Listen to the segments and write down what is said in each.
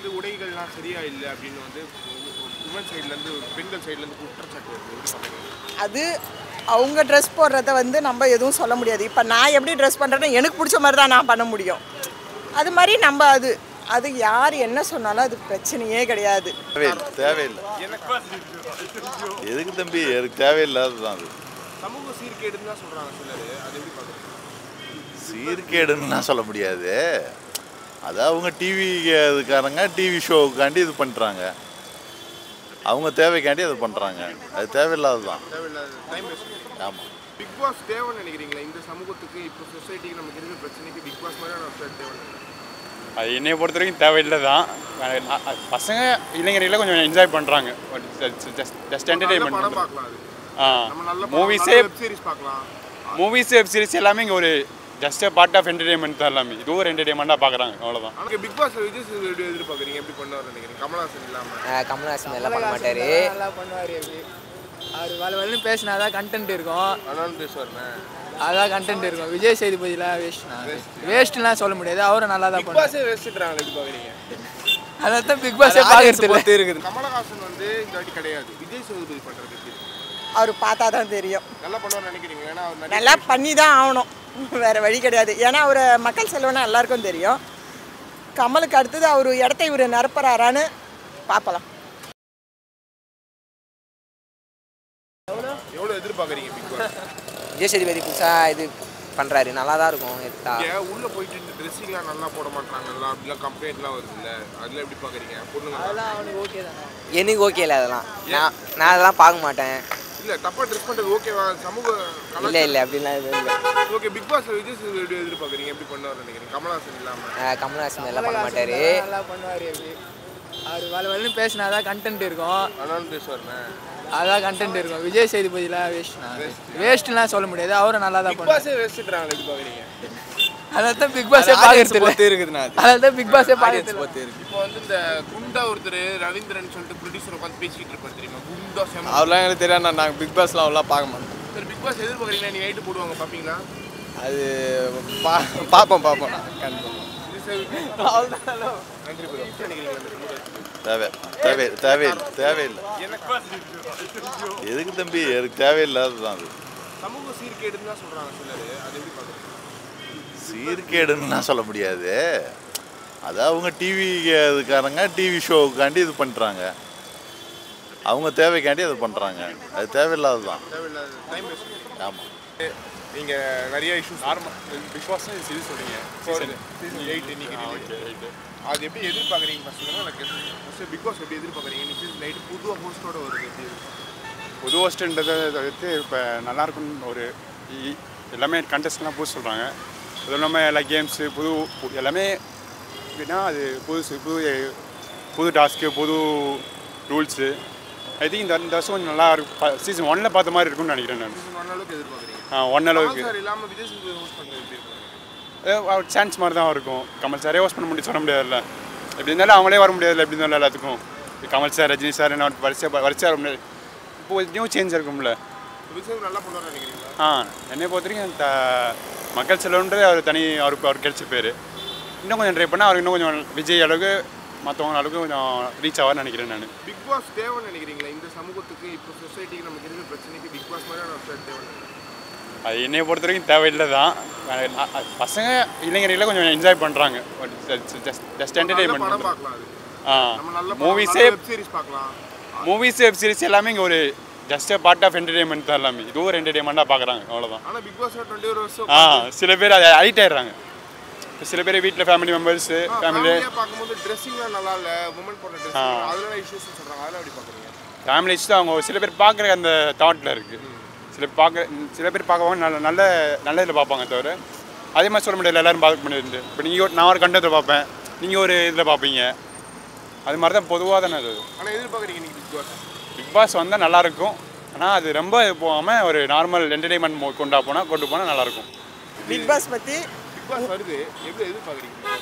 வந்து உடைகள்லாம் சரியா இல்லை அப்படின்னு வந்து உமன் சைட்லேருந்து பெண்கள் சைட்லேருந்து குற்றச்சாட்டு வருது எப்படி பார்க்குறீங்க அது அவங்க ட்ரெஸ் போடுறத வந்து நம்ம எதுவும் சொல்ல முடியாது இப்போ நான் எப்படி ட்ரெஸ் பண்ணுறேன்னு எனக்கு பிடிச்ச மாதிரி தான் நான் பண்ண முடியும் அது மாதிரி நம்ம அது அது யார் என்ன சொன்னாலும் அது பிரச்சனையே கிடையாது தேவையில்லை தேவையில்லை எதுக்கு தம்பி எனக்கு தேவையில்லாதது தான் அது சமூக சீர்கேடுன்னு தான் சொல்கிறாங்க சிலர் அது எப்படி பார்க்குறீங்க சீர்கேடுன்னுலாம் சொல்ல முடியாது அது அவங்க டிவி இதுக்காரங்க டிவி ஷோவுக்காண்டி இது பண்ணுறாங்க அவங்க தேவைக்காண்டி அது பண்ணுறாங்க அது தேவையில்லாதது தான் தேவையில்லாத டைம் வேஸ்ட் ஆமாம் பிக் பாஸ் தேவைன்னு நினைக்கிறீங்களா இந்த சமூகத்துக்கு இப்போ சொசைட்டிக்கு நமக்கு இருக்கிற பிரச்சனைக்கு பிக் பாஸ் மாதிரியான ஒரு தேவை அது என்னைய பொறுத்த வரைக்கும் தேவையில்லை தான் அஹ் அஹ் பசங்க இளைஞர்களை கொஞ்சம் என்ஜாய் பண்ணுறாங்க ஜஸ்ட் நல்ல படம் என்டர்டைன்மெண்ட் பார்க்கலாம் அது ஆ நம்ம நல்ல மூவிஸே வெப் சீரிஸ் பார்க்கலாம் மூவிஸ் வெப் சீரிஸ் எல்லாமே இங்கே ஒரு ஜஸ்ட் பார்ட் ஆஃப் என்டர்டைன்மெண்ட் தான் எல்லாமே இது ஒரு என்டர்டைன்மெண்ட்டாக பார்க்குறாங்க அவ்வளோதான் ஆனால் பிக் பாஸ் விஜய் சேதுபதி எப்படி எதிர்பார்க்குறீங்க எப்படி பண்ணுவார் நினைக்கிறீங்க கமல்ஹாசன் இல்லாமல் கமல்ஹாசன் எல்லாம் பண்ண மாட்டாரு நல்லா பண்ணுவார் எப்படி அவர் வள வளன்னு பேசினாதான் கண்டென்ட் இருக்கும் ஆனாலும் பேசுவார்ண்ணே அதான் கண்டென்ட் இருக்கும் விஜய் சேதுபதிலாம் வேஸ்ட்னா வேஸ்ட்லாம் சொல்ல முடியாது அவரும் நல்லா தான் பிக் பண்ணுவார் பாஸே வேஸ்ட்டுறாங்க எப்படி பார்க்குறீங்க அதான் தான் பிக் பாஸே பார்க்கறது இருக்குது கமலஹாசன் வந்து இந்த வாட்டி கிடையாது விஜய் சேதுபதி பண்ணுறது அவர் பார்த்தா தான் தெரியும் நல்லா பண்ணுவார்னு நினைக்கிறீங்க ஏன்னா அவர் நிறைய நல்லா பண்ணி தான் ஆகணும் வேறு வழி கிடையாது ஏன்னா அவர் மக்கள் செல்வனா எல்லாருக்கும் தெரியும் கமலுக்கு அடுத்தது அவர் இடத்த இவர் நிரப்புறாரான்னு பார்க்கலாம் எவ்வளோ எதிர்பார்க்குறீங்க பிக் பாஸ் விஜய் சேதுபதி புதுசாக இது பண்ணுறாரு நல்லா தான் இருக்கும் எடுத்தா இங்கே உள்ளே போயிட்டு இந்த ட்ரெஸ்ஸிங்லாம் நல்லா போட மாட்டாங்கல்ல அப்படிலாம் கம்ப்ளைண்ட்லாம் வருதுல்ல அதில் எப்படி பார்க்குறீங்க பொண்ணுங்க அதெல்லாம் அவனுக்கு ஓகே தானே எனக்கு ஓகே இல்லை அதெல்லாம் நான் நான் அதெல்லாம் பார்க்க மாட்டேன் இல்லை தப்பாக ட்ரெஸ் பண்ணுறது ஓகேவா சமூக இல்லை இல்லை அப்படிலாம் எதுவும் இல்லை okay Bigg Boss Vijay Sethupathi எப்படி எதிர்பார்க்குறீங்க எப்படி பண்ணுவார்னு நினைக்கிறீங்க கமலஹாசன் இல்லாமல் கமல்ஹாசன் எல்லாம் பண்ண மாட்டாரு நல்லா பண்ணுவார் எப்படி அவர் வள வளன்னு பேசினாதான் கண்டென்ட் இருக்கும் ஆனாலும் பேசுவார்ண்ணே அதான் கண்டென்ட் இருக்கும் விஜய் சேதுபதிலாம் வேஸ்ட்னா வேஸ்ட்லாம் சொல்ல முடியாது அவரும் நல்லா தான் பிக் பண்ணுவார் பாஸே வேஸ்ட்டுறாங்க எப்படி பார்க்குறீங்க அதான் தான் பிக் பாஸே பார்க்கறது இருக்குதுண்ணா அதான் தான் பிக் பாஸே பார்க்கறது இப்போ வந்து இந்த குண்டா ஒருத்தர் ரவீந்திரன் சொல்லிட்டு ப்ரொடியூசர் உட்காந்து பேசிக்கிட்டு இருப்பார் தெரியுமா குண்டா செம அதெல்லாம் எனக்கு தெரியாது நாங்கள் பிக் பாஸ்லாம் அவ்வளோ பார்க்க மாட்டோம் சரி பிக் பாஸ் எதிர்பார்க்குறீங்களா நீ நைட்டு போடுவாங்க பார்ப்பீங்களா அது பா பார்ப்போம் பார்ப்போம் கண்டிப்பாக நன்றி ப்ரோ நினைக்கிறீங்களா இந்த சமூகத்துக்கு தேவை தேவை தேவையில்லை தேவையில்லை எதுக்கு தம்பி எனக்கு தேவையில்லாதது தான் அது சமூக சீர்கேடுன்னு தான் சொல்கிறாங்க சிலர் அது எப்படி பார்க்குறீங்க சீர்கேடுன்னுலாம் சொல்ல முடியாது அது அவங்க டிவி இதுக்காரங்க டிவி ஷோவுக்காண்டி இது பண்ணுறாங்க அவங்க தேவைக்காண்டி அது பண்ணுறாங்க அது தேவையில்லாதது தான் தேவையில்லாத டைம் வேஸ்ட் ஆமாம் நீங்கள் நிறைய இஷ்யூஸ் நார்மல் பிக் பாஸ் இது சொல்றீங்க சீசன் எயிட் இன்னைக்கு அது எப்படி எதிர்பார்க்குறீங்க ஃபஸ்ட்டு எனக்கு ஃபஸ்ட்டு பிக் பாஸ் எப்படி எதிர்பார்க்குறீங்க இன்னைக்கு நைட்டு புது ஹோஸ்டோட வருது எப்படி இருக்கு? புது ஹோஸ்ட்ன்றதை தவிர்த்து இப்போ நல்லா இருக்கும்னு ஒரு இ- எல்லாமே கண்டஸ்ட்லாம் புது சொல்கிறாங்க அதுவும் இல்லாமல் எல்லா கேம்ஸு புது பு- எல்லாமே எப்படின்னா அது புதுசு புது புது டாஸ்க்கு புது ரூல்ஸு ஐ திங்க் இந்த இந்த வருஷம் கொஞ்சம் நல்லா இருக்கும் சீசன் ஒன்னில் பார்த்த மாதிரி இருக்கும்னு நினைக்கிறேன் நான் சீசன் ஒன் அளவுக்கு எதிர்பார்க்குறீங்க ஒன் அளவுக்கு சார் இல்லாமல் விஜய் சேதுபதி ஹோஸ்ட் பண்ணுறது எப்படி இருக்கு அவர் சான்ஸ் மாதிரி தான் இருக்கும் கமல் சாரே ஹோஸ்ட் பண்ண முடியும் சொல்ல முடியாதுல்ல எப்படி இருந்தாலும் அவங்களே வர முடியாதுல்ல எப்படி இருந்தாலும் எல்லாத்துக்கும் இப்ப கமல் சார் ரஜினி சார் என்ன வரிசை வரிசையாக வர முடியாது இப்போ நியூ சேஞ்ச் இருக்கும்ல விஜய் சேதுபதி நல்லா பண்ணுவார்னு நினைக்கிறீங்களா ஆ என்னை பொறுத்த வரைக்கும் த மக்கள் செல்வன்றது அவர் தனி அவருக்கு அவர் கிடைச்ச பேர் இன்னும் கொஞ்சம் ட்ரை பண்ணால் அவருக்கு இன்னும் கொஞ்சம் விஜய் அளவுக்கு மற்றவங்க அளவுக்கு கொஞ்சம் ரீச் ஆவார்னு நினைக்கிறேன் நான் பிக் பாஸ் தேவைன்னு நினைக்கிறீங்களா இந்த சமூகத்துக்கு இப்போ சொசைட்டிக்கு நமக்கு இருக்கிற பிரச்சனைக்கு பிக் பாஸ் மாதிரியான ஒரு தேவை அது என்னைய பொறுத்த வரைக்கும் தேவையில்லை தான் அஹ் அஹ் பசங்க இளைஞர்களை கொஞ்சம் என்ஜாய் பண்ணுறாங்க ஜஸ்ட் நல்ல என்டர்டைன்மெண்ட் படம் பார்க்கலாம் அது ஆ நம்ம நல்ல மூவிஸே வெப் சீரிஸ் பார்க்கலாம் மூவிஸ் வெப் சீரிஸ் எல்லாமே இங்கே ஒரு ஜஸ்ட் பார்ட் ஆஃப் என்டர்டைன்மெண்ட் தான் எல்லாமே இது ஒரு என்டர்டைன்மெண்ட்டாக பார்க்குறாங்க அவ்வளோதான் ஆனால் பிக் பாஸ் டுவெண்ட்டி ஒரு வருஷம் ஆ சில பேர் அதை அடிக்ட் ஆயிடுறாங்க இப்போ சில பேர் வீட்டில் ஃபேமிலி மெம்பர்ஸு ஃபேமிலி ஃபேமிலியாக பார்க்கும்போது ட்ரெஸ்ஸிங்லாம் நல்லா இல்லை உமன் போடுற ட்ரெஸ் அதெல்லாம் இஷ்யூஸ் சொல்கிறாங்க அதெல்லாம் எப்படி பார்க்குறீங்க ஃபேமிலிஸ் தான் அவங்க சில பேர் பார்க்குற அந்த தாட்டில் இருக்குது சில பேர் பார்க்குற சில பேர் பார்க்கவாங்க நல்ல நல்ல நல்ல இதில் பார்ப்பாங்க தவிர அதே மாதிரி சொல்ல முடியாது எல்லாரும் பார்க்க முடியாது இப்போ நீங்கள் நான் ஒரு கண்டத்தை பார்ப்பேன் நீங்கள் ஒரு இதில் பார்ப்பீங்க அது மாதிரி தான் பொதுவாக தானே அது ஆனால் எதிர்பார்க்குறீங்க இன்னைக்கு பிக் பாஸ் பிக் பாஸ் வந்தால் நல்லாயிருக்கும் ஆனால் அது ரொம்ப இது போகாமல் ஒரு நார்மல் என்டர்டைன்மெண்ட் கொண்டா போனால் கொண்டு போனால் நல்லாயிருக்கும் பிக் பாஸ் பற்றி பிக் பாஸ் வருது எப்படி எதிர்பார்க்குறீங்க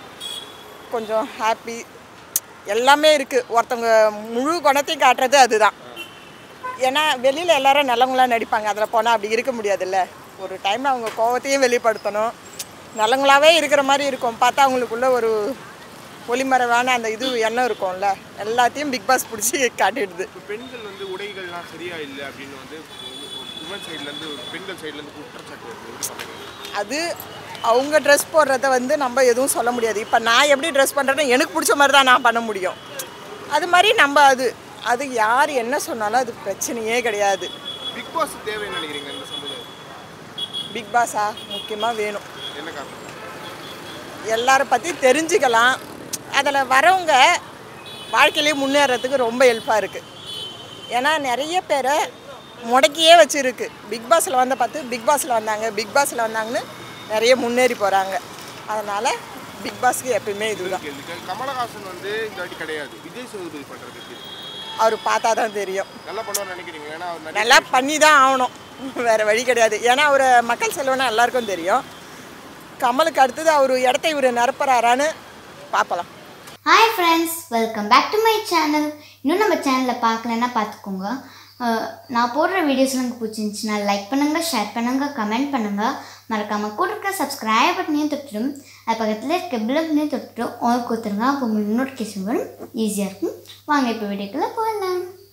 கொஞ்சம் ஹாப்பி எல்லாமே இருக்குது ஒருத்தவங்க முழு குணத்தையும் காட்டுறது அதுதான் ஏன்னா வெளியில் எல்லாரும் நல்லவங்களா நடிப்பாங்க அதில் போனால் அப்படி இருக்க முடியாதுல்ல ஒரு டைமில் அவங்க கோவத்தையும் வெளிப்படுத்தணும் நல்லவங்களாவே இருக்கிற மாதிரி இருக்கும் பார்த்தா அவங்களுக்குள்ள ஒரு ஒளிமறைவான அந்த இது எண்ணம் இருக்கும்ல எல்லாத்தையும் பிக் பாஸ் பிடிச்சி காட்டிடுது இப்போ பெண்கள் வந்து உடைகள்லாம் சரியா இல்லை அப்படின்னு வந்து உமன் சைட்லேருந்து பெண்கள் சைட்லேருந்து குற்றச்சாட்டு வருது எப்படி பார்க்குறீங்க அது அவங்க ட்ரெஸ் போடுறத வந்து நம்ம எதுவும் சொல்ல முடியாது இப்போ நான் எப்படி ட்ரெஸ் பண்ணுறேன்னு எனக்கு பிடிச்ச மாதிரி தான் நான் பண்ண முடியும் அது மாதிரி நம்ம அது அது யார் என்ன சொன்னாலும் அது பிரச்சனையே கிடையாது பிக் பாஸ் தேவைன்னு நினைக்கிறீங்க இந்த சமுதாயம் பிக் பாஸா முக்கியமாக வேணும் என்ன காரணம் எல்லாரை பற்றி தெரிஞ்சுக்கலாம் அதில் வரவங்க வாழ்க்கையிலே முன்னேறதுக்கு ரொம்ப ஹெல்ப்பாக இருக்குது ஏன்னா நிறைய பேரை முடக்கியே வச்சுருக்கு பிக் பாஸில் வந்த பார்த்து பிக் பாஸில் வந்தாங்க பிக் பாஸில் வந்தாங்கன்னு நிறைய முன்னேறி போகிறாங்க அதனால் பிக் பாஸ்க்கு எப்பயுமே இதுதான் கேள்வி கமலஹாசன் வந்து இந்த வாட்டி கிடையாது விஜய் சேதுபதி பண்ணுறது எப்படி இருக்கு? அவர் பார்த்தா தான் தெரியும் நல்லா பண்ணுவார்னு நினைக்கிறீங்க ஏன்னா அவர் நிறைய நல்லா பண்ணி தான் ஆகணும் வேறு வழி கிடையாது ஏன்னா அவர் மக்கள் செல்வனா எல்லாருக்கும் தெரியும் கமலுக்கு அடுத்தது அவர் இடத்த இவர் நிரப்புறாரான்னு பார்க்கலாம் hi friends welcome back to my channel இன்னும் நம்ம சேனலில் பார்க்கலன்னா பார்த்துக்கோங்க அஹ், நான் போடுற வீடியோஸ்லாம் உங்களுக்கு பிடிச்சிருந்துச்சுன்னா லைக் பண்ணுங்கள் ஷேர் பண்ணுங்கள் கமெண்ட் பண்ணுங்கள் மறக்காமல் கூட இருக்க சப்ஸ்கிரைப் பட்டனையும் தொட்டுடும் அது பக்கத்தில் இருக்க பில் பட்டனையும் தொட்டுட்டு ஆல் கொடுத்துருங்க அப்போ உங்களுக்கு நோட்டிஃபிகேஷன் வரும் ஈஸியாக இருக்கும் வாங்க இப்போ வீடியோக்குள்ளே போகலாம்